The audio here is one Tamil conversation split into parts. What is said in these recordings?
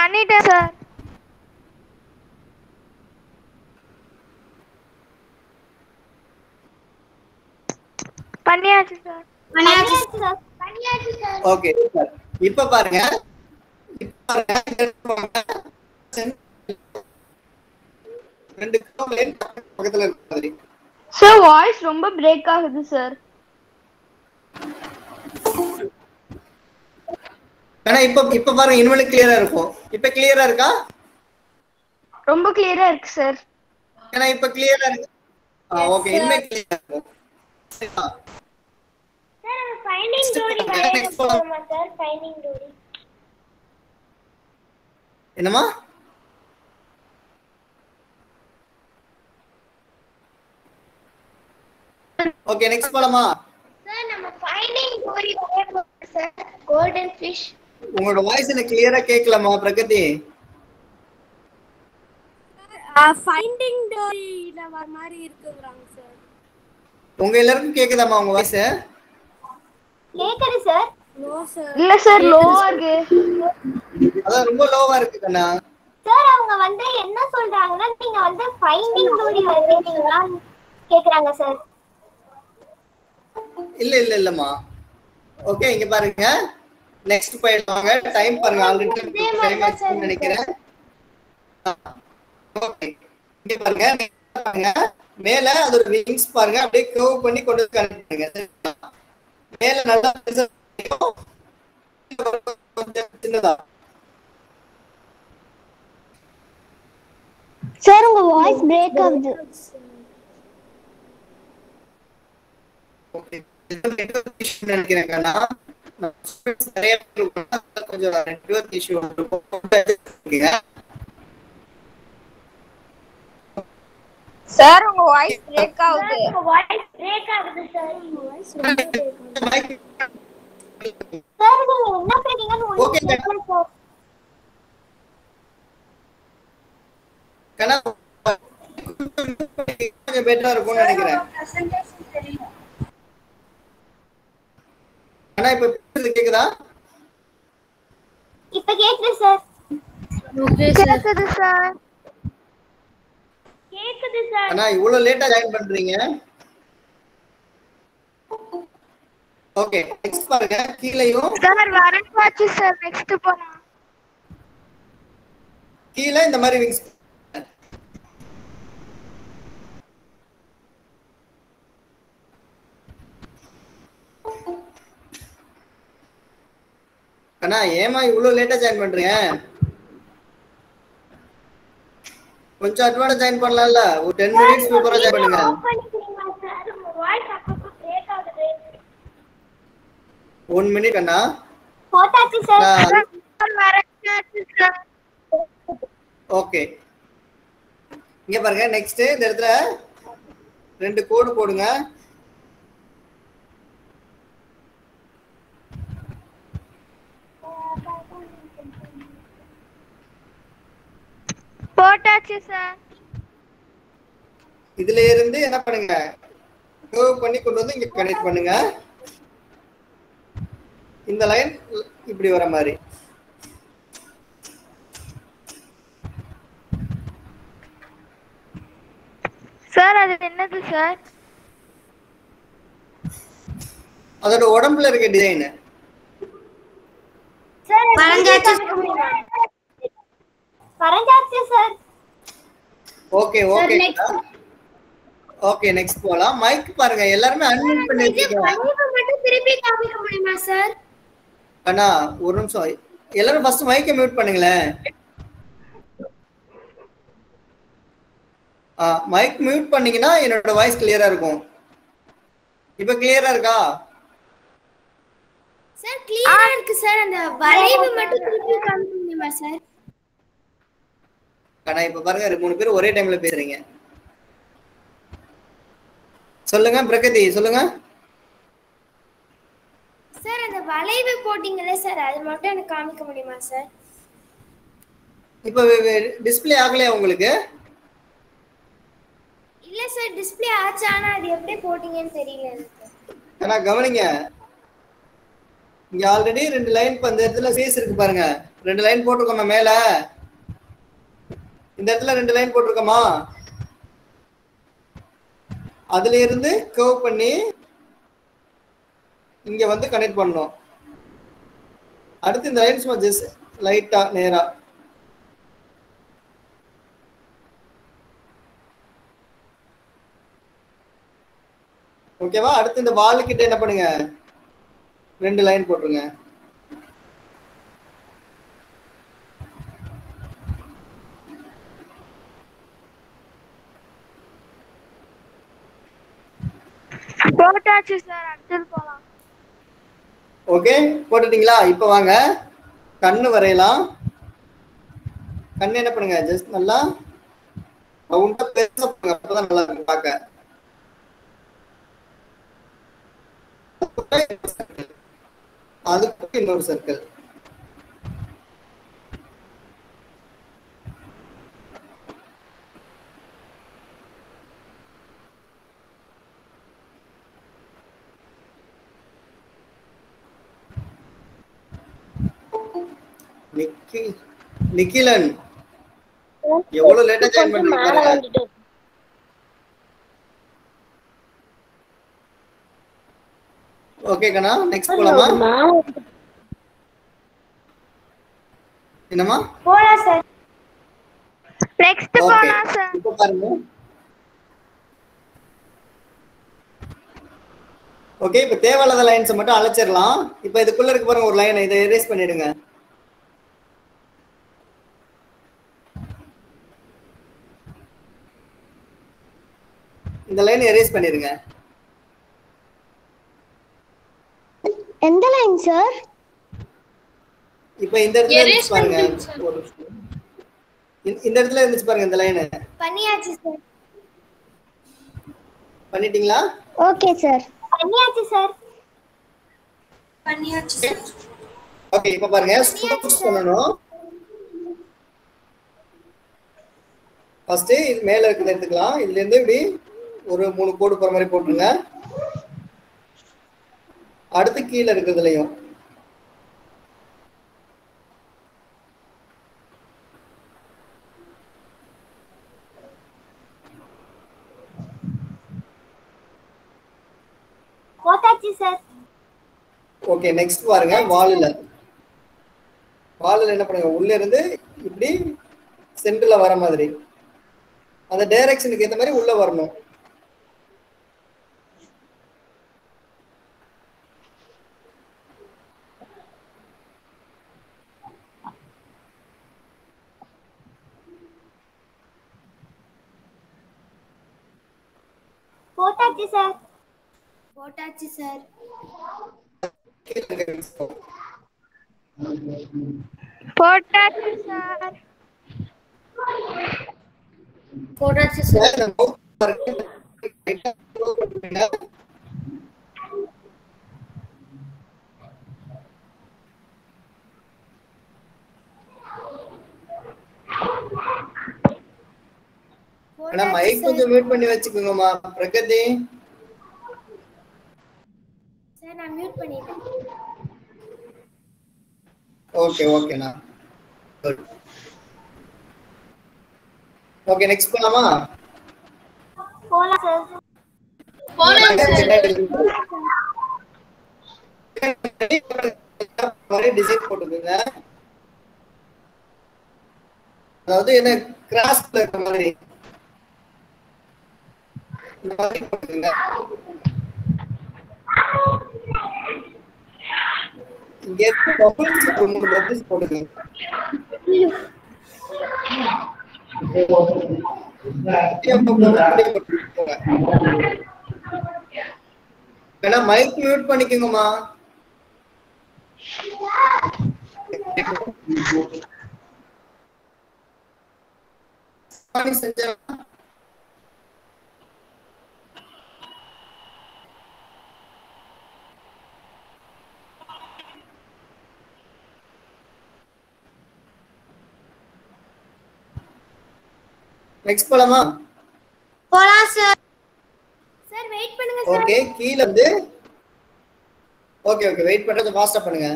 பண்ணிட்டேன் சார் பண்ணியாச்சு சார் பண்ணியாச்சு சார் பண்ணியாச்சு சார் ஓகே இப்ப பாருங்க இப்ப பாருங்க ரெண்டு curve line பக்கத்துல இருக்க மாதிரி சார் வாய்ஸ் ரொம்ப பிரேக் ஆகுது சார் ஆனா இப்ப இப்ப பாருங்க இனிமேல் கிளியரா இருக்கும் இப்ப கிளியரா இருக்கா ரொம்ப கிளியரா இருக்கு சார் ஏன்னா இப்ப கிளியரா இருக்கு ஆ ஓகே இனிமே கிளியரா இருக்கும் சரியா? சார் நம்ம ஃபைண்டிங் டோரி Next வரைய one. போறோமா சார் ஃபைண்டிங் டோரி என்னம்மா ஓகே நெக்ஸ்ட் போலாமா சார் நம்ம ஃபைண்டிங் டோரி வரைய போறோம் சார் கோல்டன் ஃபிஷ் உங்களோட வாய்ஸ் எனக்கு கிளியரா கேட்கலாமா பிரகதி ஃபைண்டிங் டோரியில வர மாதிரி இருக்குங்கிறாங்க சார் உங்க எல்லாருக்கும் கேக்குதாமா உங்க வாய்ஸ் கேக்குது சார் நோ சார் இல்ல சார் லோவா இருக்கு அதான் ரொம்ப லோவா இருக்கு கண்ணா சார் அவங்க வந்து என்ன சொல்றாங்கன்னா நீங்க வந்து ஃபைண்டிங் டோரி வரையறீங்களா கேக்குறாங்க சார் இல்ல இல்ல இல்லம்மா ஓகே இங்க பாருங்க நெக்ஸ்ட் போயிடுவாங்க டைம் பாருங்க ஆல்ரெடி இதே மாதிரி டைம் தான் sir ஆச்சுன்னு நினைக்கிறேன் ஓகே இங்க பாருங்க next பாருங்க மேல அதோட விங்ஸ் பாருங்க அப்படியே கர்வ் பண்ணி கொண்டு வந்து காட்டுங்க சரிங்களா? மேல நல்லா பெருசா இருக்கும். கொஞ்சம் சின்னதா சார் உங்க வாய்ஸ் பிரேக் ஆகுது ஓகே நெட்வொர்க் இஷ்யூ நினைக்கிறேன் கண்ணா நான் நிறைய பேர் இருக்காங்க. கொஞ்சம் நெட்வொர்க் இஷ்யூ சார் உங்க வாய்ஸ் பிரேக் ஆகுது உங்க வாய்ஸ் பிரேக் ஆகுது சார் உங்க வாய்ஸ் ரொம்ப break ஆகுது. சார் நீங்க என்ன பேசுறீங்கன்னு Okay, ஒண்ணும் கேட்கல சார் கண்ணா கொஞ்சம் பெட்டரா இருக்கும்னு நினைக்கிறேன் ஆனா இப்ப பேசுறது கேக்குதா இப்ப கேக்குது சார் கேக்குது சார் கேக்குது சார் ஆனா இவ்வளவு லேட்டா ஜாயின் பண்றீங்க ஓகே நெக்ஸ்ட் பாருங்க கீழேயும் சார் வரப்பாச்சு சார் நெக்ஸ்ட் போலாம் கீழே இந்த மாதிரி விங்ஸ் அண்ணா ஏமா இவ்வளவு லேட்டா ஜாயின் பண்றீங்க கொஞ்சம் அட்வான்ஸ் ஜாயின் பண்ணலாம்ல ஒரு டென் மினிட்ஸ் பிஃபோரா ஜாயின் பண்ணுங்க ஆஃப் பண்ணிக்கிறீங்களா சார் உங்க வாய்ஸ் அப்பப்போ பிரேக் ஆகுது ஒன் மினிட் அண்ணா போட்டாச்சு சார் நான் சார் வரப்பாச்சு சார் ஓகே இங்க பாருங்க நெக்ஸ்ட் இந்த இடத்துல ரெண்டு கோடு போடுங்க போட்டாச்சு சார் இதுல இருந்து என்ன பண்ணுங்க கர்வ் பண்ணி கொண்டு வந்து இங்க கனெக்ட் பண்ணுங்க இந்த லைன் இப்படி வர மாதிரி சார் அது என்னது சார் அதோட உடம்புல இருக்க டிசைன் சார் வரைஞ்சாச்சு. வரைஞ்சாச்சு sir okay okay okay next போலாம் மைக் பாருங்க எல்லாருமே அன்மியூட் பண்ணி வச்சிருக்கீங்க மட்டும் திருப்பி காமிக்க முடியுமா சார் அண்ணா ஒரு நிமிஷம் எல்லாரும் ஃபர்ஸ்ட் மைக்கை மியூட் பண்ணுங்களேன் மைக் மியூட் பண்ணீங்கன்னா என்னோட வாய்ஸ் கிளியரா இருக்கும் இப்போ கிளியரா இருக்கா சார் கிளியரா இருக்கு சார் அந்த வளைவு மட்டும் திருப்பி காமிக்க முடியுமா சார் ஆனா இப்ப பாருங்க ரெண்டு மூணு பேர் ஒரே டைம்ல பேசுறீங்க சொல்லுங்க பிரகதி சொல்லுங்க சார் அந்த வளைவு போட்டீங்களே சார் அது மட்டும் எனக்கு காமிக்க முடியுமா சார் இப்ப டிஸ்ப்ளே ஆகலையா உங்களுக்கு இல்ல சார் டிஸ்ப்ளே ஆச்சு ஆனா அது எப்படி போட்டீங்கன்னு தெரியல எனக்கு ஆனா கவனிங்க இங்க ஆல்ரெடி ரெண்டு லைன் இப்ப இந்த இடத்துல ஸ்பேஸ் இருக்கு பாருங்க ரெண்டு லைன் போட்டிருக்கோமா மேல இந்த இடத்துல ரெண்டு லைன் போட்டிருக்கோமா அதுல இருந்து கர்வ் பண்ணி இங்க வந்து கனெக்ட் பண்ணோம் அடுத்து இந்த லைன் சும்மா ஜஸ்ட் லைட்டா நேரா ஓகேவா அடுத்து இந்த வால் கிட்ட என்ன பண்ணுங்க ரெண்டு லைன் போட்டுருங்க போட்டாச்சு சார் அடுத்தது போலாம் ஓகே போட்டுட்டீங்களா இப்போ வாங்க கண்ணு வரையலாம் கண்ணு என்ன பண்ணுங்க ஜஸ்ட் நல்லா ரவுண்டா பெருசா பண்ணுங்க அப்பதான் நல்லா இருக்கும் பார்க்க அதுக்கு இன்னொரு சர்க்கிள் நிக்கி நிக்கிலன் எவ்வளவு லேட்டா ஜாயின் பண்றீங்க மேல பாருங்க. வந்துட்டு ஓகே கண்ணா நெக்ஸ்ட் போலாமா மேல வந்துட்டு. என்னம்மா போலாம் சார் நெக்ஸ்ட் ஓகே போலாம் சார் இப்போ பாருங்க ஓகே இப்போ தேவையில்லாத லைன்ஸை மட்டும் அழைச்சிடலாம் இப்போ இதுக்குள்ள இருக்கு பாருங்க ஒரு லைன் இதை எரேஸ் பண்ணிடுங்க இந்த லைன் எரேஸ் பண்ணிடுங்க எந்த லைன் சார் இப்போ இந்த இடத்துல Erase இருந்துச்சு பாருங்க பண்ணிடுங்க sir. ஒரு நிமிஷம். இந்த- இந்த இடத்துல இருந்துச்சு பாருங்க இந்த லைன் பண்ணியாச்சு சார் பண்ணிட்டீங்களா ஓகே சார் பண்ணியாச்சு சார் பண்ணியாச்சு சார் ஓகே இப்போ பாருங்க ஸ்ட்ரோக்ஸ் பண்ணணும் ஃபர்ஸ்ட் இது மேல இருக்கிறத எடுத்துக்கலாம் இதுல இருந்து இப்படி ஒரு மூணு கோடு போற மாதிரி போட்டுருங்க அடுத்து கீழே இருக்கிறதுலையும் போட்டாச்சு சார் ஓகே நெக்ஸ்ட் பாருங்க வாலில் வாலில் என்ன பண்ணுங்க உள்ள இருந்து இப்படி சென்டர்ல வர மாதிரி அந்த டைரக்ஷனுக்கு ஏத்த மாதிரி உள்ள வரணும் போட்டாச்சு சார் போட்டாச்சு சார் கீழே இருக்கிற போட்டாச்சு சார் போட்டாச்சு சார் ஆனா மைக் கொஞ்சம் மியூட் பண்ணி வச்சுக்கோங்கம்மா பிரகதி சார் நான் மியூட் பண்ணிட்டேன் ஓகே ஓகேண்ணா ஓகே நெக்ஸ்ட் போலாமா போலாம் சார் மாதிரி டிசைன் போட்டுக்கோங்க அதாவது என்ன கிராஸ்ல இருக்கிற மாதிரி இந்த மாதிரி போட்டுக்கோங்க இங்க பபிள்ஸ் ஒரு மூணு பபிள்ஸ் போட்டுக்கோங்க வேணா மைக் மியூட் பண்ணிக்கோங்கம்மா செஞ்சா நெக்ஸ்ட் போலாமா போலாம் சார் சார் வெயிட் பண்ணுங்க சார் ஓகே கீழ வந்து ஓகே ஓகே வெயிட் பண்ணுறது ஃபாஸ்ட்டாக பண்ணுங்க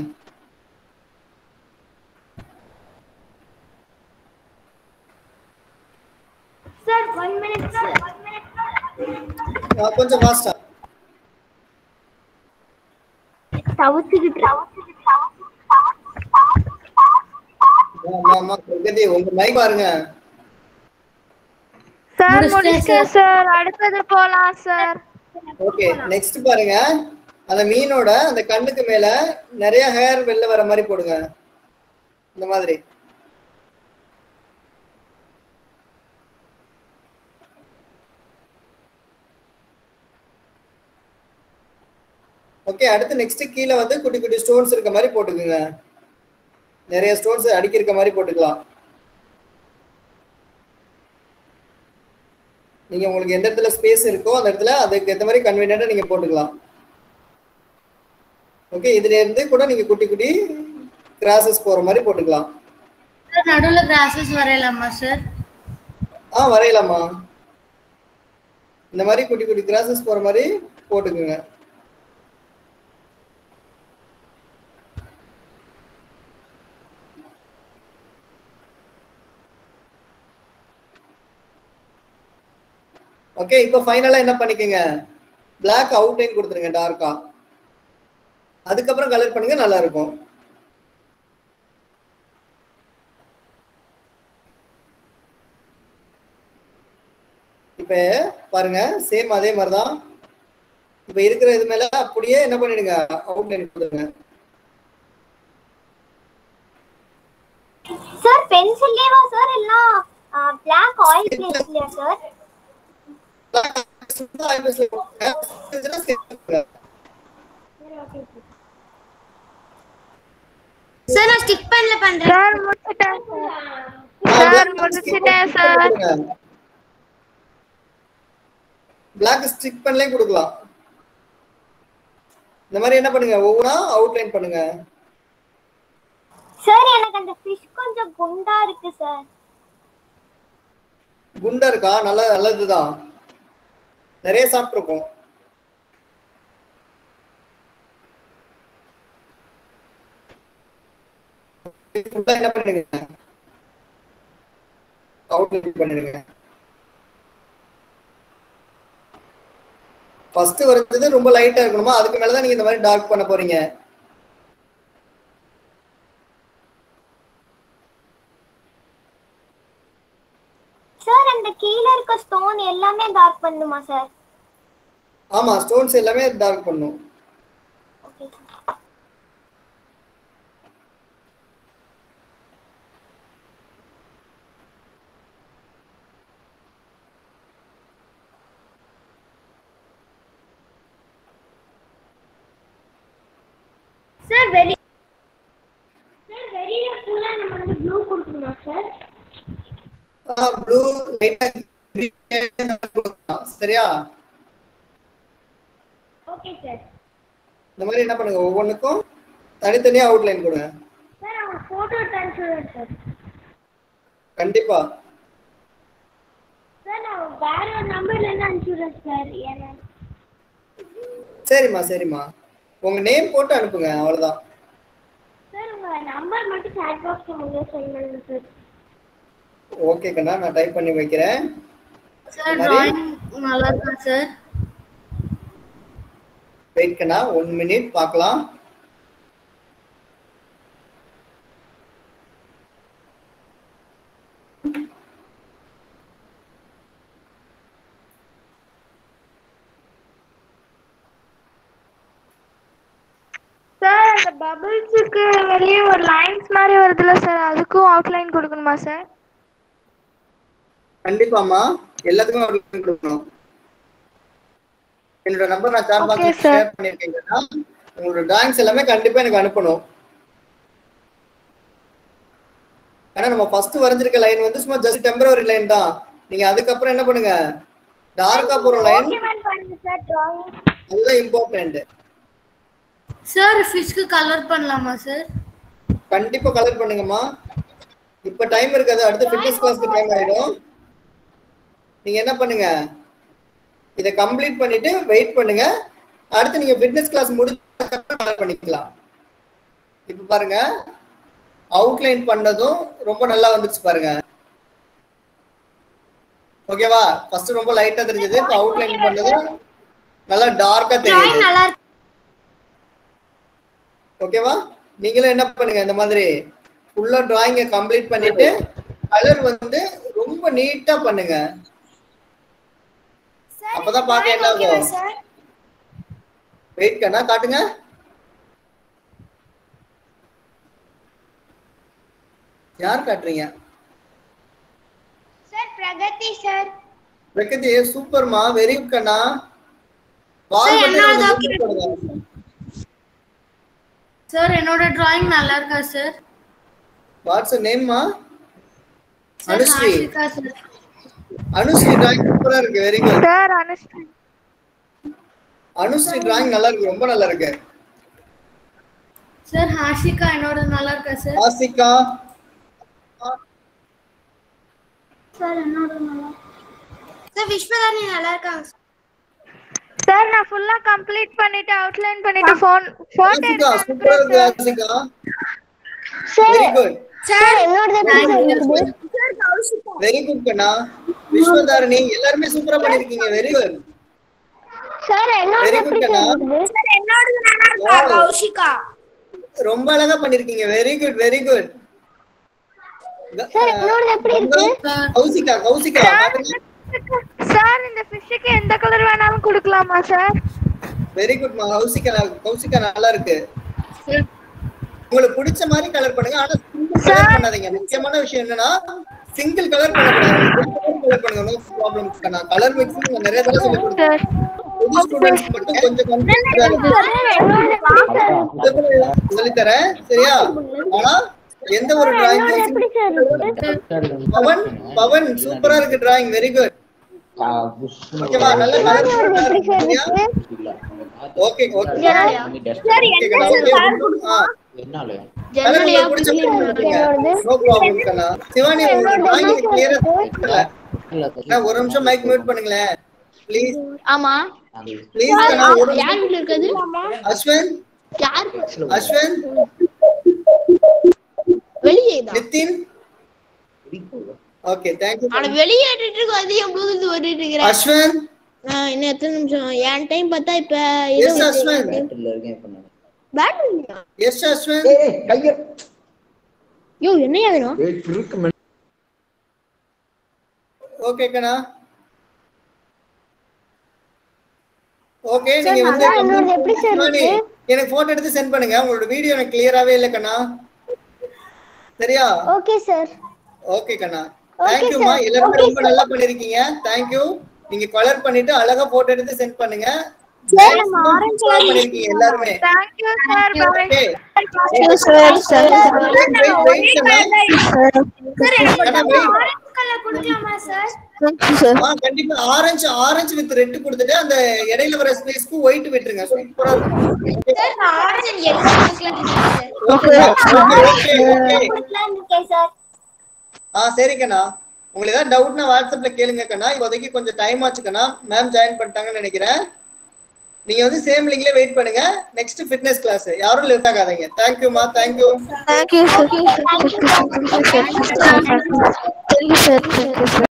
சார் ஒன் மினிட் சார் ஆ, கொஞ்சம் ஃபாஸ்ட்டாக தவிச்சுக்கிட்டு ஆமா ஆமா பிரகதி உங்க மைக் பாருங்க சார் முடிச்சிட்டேன் சார் அடுத்தது போலாம் சார் ஓகே நெக்ஸ்ட் பாருங்க அந்த மீனோட அந்த கண்ணுக்கு மேல நிறைய ஹேர் வெளில வர மாதிரி போடுங்க இந்த மாதிரி ஓகே அடுத்து நெக்ஸ்ட் கீழே வந்து குட்டி குட்டி ஸ்டோன்ஸ் இருக்க மாதிரி போட்டுக்குங்க நிறைய ஸ்டோன்ஸ் அடுக்கி இருக்க மாதிரி போட்டுக்கலாம் நீங்க உங்களுக்கு எந்த இடத்துல ஸ்பேஸ் இருக்கோ அந்த இடத்துல அதுக்கு ஏற்ற மாதிரி கன்வீனியன்ட்டா நீங்க போட்டுக்கலாம் ஓகே இதுல இருந்து கூட நீங்க குட்டி குட்டி கிராசஸ் போற மாதிரி போட்டுக்கலாம் சார் நடுவுல கிராசஸ் வரையலாமா சார் ஆ வரையலாமா இந்த மாதிரி குட்டி குட்டி கிராசஸ் போற மாதிரி போட்டுக்குங்க ஓகே இப்போ ஃபைனலா என்ன பண்ணிக்கங்க பிளாக் அவுட்லைன் கொடுத்துருங்க டார்க்கா அதுக்கப்புறம் கலர் பண்ணுங்க நல்லா இருக்கும் இப்ப பாருங்க சேம் அதே மாதிரி தான் இப்ப இருக்கிற இது மேல அப்படியே என்ன பண்ணிடுங்க அவுட்லைன் கொடுத்துருங்க சார் பென்சில்லேவா சார் எல்லாம் பிளாக் ஆயில் பேஸ்ட்லயா சார் சார் நான் ஸ்டிக் பண்ணல பண்றேன் சார் முடிச்சிட்டேன் சார் சார் முடிச்சிட்டேன் சார் பிளாக் ஸ்டிக் பண்ணலே கொடுக்கலாம் இந்த மாதிரி என்ன பண்ணுங்க ஒவ்வொன்றா அவுட்லைன் பண்ணுங்க சார் எனக்கு அந்த ஃபிஷ் கொஞ்சம் குண்டா இருக்கு சார் குண்டா இருக்கா நல்ல நல்லதுதான் நிறைய சாப்பிட்டுருக்கோம் ஃபுல்லா என்ன பண்ணுங்க அவுட்லைன் பண்ணிடுங்க ஃபர்ஸ்ட் வரைஞ்சது ரொம்ப லைட்டா இருக்கணுமா அதுக்கு மேலதான் நீங்க இந்த மாதிரி டார்க் பண்ண போறீங்க சார் அந்த கீழ இருக்க ஸ்டோன் எல்லாமே டார்க் பண்ணுமா சார் ஆமா ஸ்டோன்ஸ் எல்லாமே டார்க் பண்ணும் ஓகே சார் வெளி சார் வெளியில ஃபுல்லா நம்ம வந்து ப்ளூ கொடுக்கணுமா சார் ப்ளூ லைட்டா சரியா ஓகே சார் இந்த மாதிரி என்ன பண்ணுங்க ஒவ்வொன்றுக்கும் தனித்தனியா அவுட்லைன் கொடுங்க சார் அவங்க போட்டோ ட்ரான்ஸ்ஃபர் சார் கண்டிப்பா சார் நான் வேற ஒரு நம்பர்ல இருந்து அனுப்பிச்சுடுறேன் சார் ஏன்னா சரிம்மா சரிம்மா உங்க நேம் போட்டு அனுப்புங்க அவ்வளவுதான் சார் உங்க நம்பர் மட்டும் சாட் பாக்ஸ்ல முடிய சொல்லுங்க சார் ஓகே கண்ணா நான் டைப் பண்ணி வைக்கிறேன் சார் டிராயிங் நல்லா இருக்கா சார் வெயிட் கண்ணா ஒன் மினிட் பார்க்கலாம் சார் அந்த பபிள்ஸுக்கு வெளியே ஒரு லைன்ஸ் மாதிரி வருதுல்ல சார் அதுக்கும் அவுட்லைன் கொடுக்கணுமா சார் கண்டிப்பாம்மா எல்லாத்துக்கும் outline கொடுக்கணும் என்னோட நம்பர் நான் sir Okay, box sir. Share பண்ணிருக்கீங்கன்னா உங்களோட டிராயிங்ஸ் எல்லாமே கண்டிப்பா எனக்கு அனுப்பணும் ஏன்னா நம்ம ஃபர்ஸ்ட் வரைஞ்சிருக்க லைன் வந்து சும்மா ஜஸ்ட் டெம்பரவரி லைன் தான் நீங்க அதுக்கப்புறம் என்ன பண்ணுங்க டார்க்கா போற லைன் டாக்குமெண்ட் பண்ணுங்க சார் டிராயிங் அதுதான் இம்பார்ட்டன்ட் சார் ஃபிஷ்க்கு கலர் பண்ணலாமா சார் கண்டிப்பா கலர் பண்ணுங்கம்மா இப்ப டைம் இருக்காது அடுத்த ஃபிட்னஸ் கிளாஸ்க்கு டைம் ஆயிடும் நீங்க என்ன பண்ணுங்க இதை கம்ப்ளீட் பண்ணிட்டு வெயிட் பண்ணுங்க அடுத்து நீங்க ஃபிட்னஸ் கிளாஸ் முடிச்சு பண்ணிக்கலாம் இப்ப பாருங்க அவுட்லைன் பண்ணதும் ரொம்ப நல்லா வந்துச்சு பாருங்க ஓகேவா ஃபர்ஸ்ட் ரொம்ப லைட்டா தெரிஞ்சது இப்போ அவுட்லைன் பண்ணதும் நல்லா டார்க்கா தெரியுது நல்லா இருக்கு ஓகேவா நீங்களும் என்ன பண்ணுங்க இந்த மாதிரி ஃபுல்லா டிராயிங்க கம்ப்ளீட் பண்ணிட்டு கலர் வந்து ரொம்ப நீட்டா பண்ணுங்க அப்பதான் பார்க்க என்ன ஆகும் சார் வெயிட் கண்ணா காட்டுங்க யார் காட்டுறீங்க சார் பிரகதி சார் பிரகதி சூப்பர்மா வெரி குட் கண்ணா வால் Sir, மட்டும் என்னோட கொஞ்சம் zoom பண்ணுங்க. சார் என்னோட டிராயிங் நல்லா இருக்கா சார் வாட்ஸ் நேம்மா sir Anushree Hashika sir Anushree drawing சூப்பரா இருக்கு very good sir Anushka Anushree drawing நல்லா இருக்கு ரொம்ப நல்லா இருக்கு சார் ஹாஷிகா என்னோட நல்லா இருக்கா சார் ஆசிகா சார் என்னோட நல்லா சார் விஸ்வதானி நல்லா இருக்காங்க சார் நான் ஃபுல்லா கம்ப்ளீட் பண்ணிட்டு அவுட்லைன் பண்ணிட்டு ஃபோன் போட்டோ ஆசிகா சூப்பரா இருக்கு Aasika sir very good sir என்னோட எப்படி சார் வெரி குட் கண்ணா விஸ்வதாரணி எல்லாருமே சூப்பரா பண்ணிருக்கீங்க வெரி குட் சார் என்னோட வெரி எப்படி குட் கண்ணா சார் சார் என்னோட நல்லா இருக்கா Wow. கௌஷிகா ரொம்ப அழகா பண்ணிருக்கீங்க very good very good sir என்னோட எப்படி இருக்கு கௌசிகா கௌசிகா பாருங்க சார் இந்த ஃபிஷ்ஷுக்கு எந்த கலர் வேணாலும் கொடுக்கலாமா சார் வெரி குட் மா கௌசிகா கௌசிகா நல்லா இருக்கு உங்களுக்கு பிடிச்ச மாதிரி கலர் பண்ணுங்க ஆனா சிங்கிள் கலர் பண்ணாதீங்க முக்கியமான விஷயம் என்னன்னா சிங்கிள் கலர் பண்ணக்கூடாது கலர் பண்ணுங்க நோ ப்ராப்ளம் கண்ணா கலர் மிக்சிங் நிறைய தடவை சொல்லி கொடுத்தேன் சார் புது ஸ்டூடெண்ட்ஸ் மட்டும் கொஞ்சம் கன்ஃபியூஸ் சொல்லி தரேன் சரியா ஆனா எந்த ஒரு டிராயிங் எப்படி சார் இருக்கு பவன் பவன் சூப்பரா இருக்கு டிராயிங் வெரி குட் ஓகேவா நல்ல கலர் எப்படி சார் சரியா இருக்கு ஓகே ஓகே சார் ஓகே என்ன கண்ணா சார் ஓகே ஆ கலர் உங்களுக்கு பிடிச்ச மாதிரி பண்ணுங்க நோ ப்ராப்ளம் கண்ணா சிவானி உங்க டிராயிங் கிளியரா தெரியல ஒரு நிமிஷம் மைக் மியூட் பண்ணுங்களேன் ப்ளீஸ் ஆமா ப்ளீஸ் கண்ணா ஒரு யார் வீட்ல இருக்குது அஸ்வன் யார் அஸ்வன் வெளியே தான் நிதின் ஓகே தேங்க் யூ ஆனா வெளியேறிட்டு இருக்கு அது என் ப்ளூடூத் ஓடிட்டு இருக்கிறேன் அஸ்வன் நான் இன்னும் எத்தனை நிமிஷம் என் டைம் பார்த்தா இப்ப எஸ் அஸ்வன் பேட்டரியா எஸ் அஸ்வன் யோ என்னையா வேணும் ஓகே கண்ணா ஓகே நீங்க வந்து அதான் என்னோடது எப்படி சார் சிவானி, எனக்கு போட்டோ எடுத்து சென்ட் பண்ணுங்க உங்களோட வீடியோ எனக்கு கிளியராவே இல்ல கண்ணா சரியா ஓகே சார் ஓகே கண்ணா தேங்க்யூமா எல்லாருமே ரொம்ப நல்லா பண்ணிருக்கீங்க தேங்க்யூ நீங்க கலர் பண்ணிட்டு அழகா போட்டோ எடுத்து சென்ட் பண்ணுங்க சூப்பரா பண்ணிருக்கீங்க எல்லாருமே thank you sir bye okay sir sir wait wait கண்ணா சார் எனக்கு கண்ணா வெயிட் ஆரஞ்சு கலர் கொடுக்கலாமா சார் ஆ கண்டிப்பா ஆரஞ்சு ஆரஞ்சு வித் ரெட் கொடுத்துட்டு அந்த இடையில வர ஸ்பேஸ்க்கு ஒயிட் விட்டுருங்க சூப்பரா இருக்கும் சார் நான் ஆரஞ்சு எல்லோ கொடுக்கலாம் சார் ஓகே ஓகே ஓகே கொடுக்கலாம்னு இருக்கேன் சார் ஆ சரி கண்ணா உங்களுக்கு ஏதாவது டவுட்னா வாட்ஸ்அப்ல கேளுங்க கண்ணா இப்போதைக்கு கொஞ்சம் டைம் ஆச்சு கண்ணா மேம் ஜாயின் பண்ணிட்டாங்கன்னு நினைக்கிறேன் நீங்க வந்து சேம் லிங்க்ல வெயிட் பண்ணுங்க நெக்ஸ்ட் ஃபிட்னஸ் கிளாஸ் யாரும் லெஃப்ட் ஆகாதீங்க தேங்க்யூமா thank you thank you sir thank you sir thank you sir